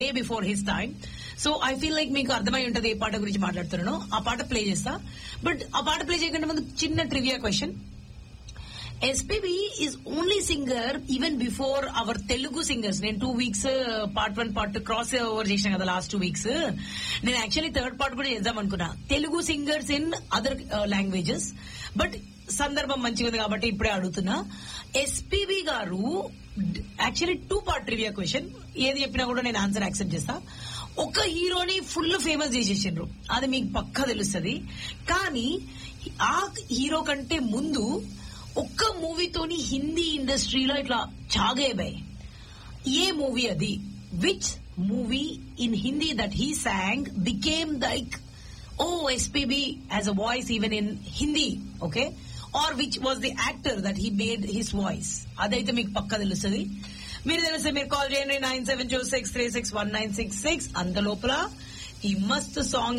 way before his time so I feel like మీకు అర్థమై ఉంటది ఏ పాట గురించి మాట్లాడుతున్నానో ఆ పాట ప్లే చేస్తా బట్ ఆ పాట ప్లే చేయకుండా ముందు చిన్న trivia question SPB is only singer even before our Telugu singers నేను two weeks part one part cross over చేసిన కదా లాస్ట్ టూ వీక్స్ నేను యాక్చువల్లీ థర్డ్ పార్ట్ కూడా చేద్దాం అనుకున్నా Telugu singers in other languages but సందర్భం మంచిగా ఉంది కాబట్టి ఇప్పుడే అడుగుతున్నా SPB garu actually two part trivia question ఏది చెప్పినా కూడా నేను ఆన్సర్ యాక్సెప్ట్ చేస్తా ఒక హీరోని ఫుల్ ఫేమస్ చేసేసిండ్రు అది మీకు పక్కా తెలుస్తుంది కానీ ఆ హీరో కంటే ముందు ఒక్క మూవీతోని హిందీ ఇండస్ట్రీలో ఇట్లా చాగేబాయ్ ఏ మూవీ అది which movie in Hindi that he sang became like oh SPB as a voice even in Hindi okay or which was the actor that he made his voice అదైతే మీకు పక్కా తెలుస్తుంది మీరు తెలిస్తే మీరు కాల్ చేయండి nine seven two six three six one nine six six అంత లోపల ఈ మస్త్ సాంగ్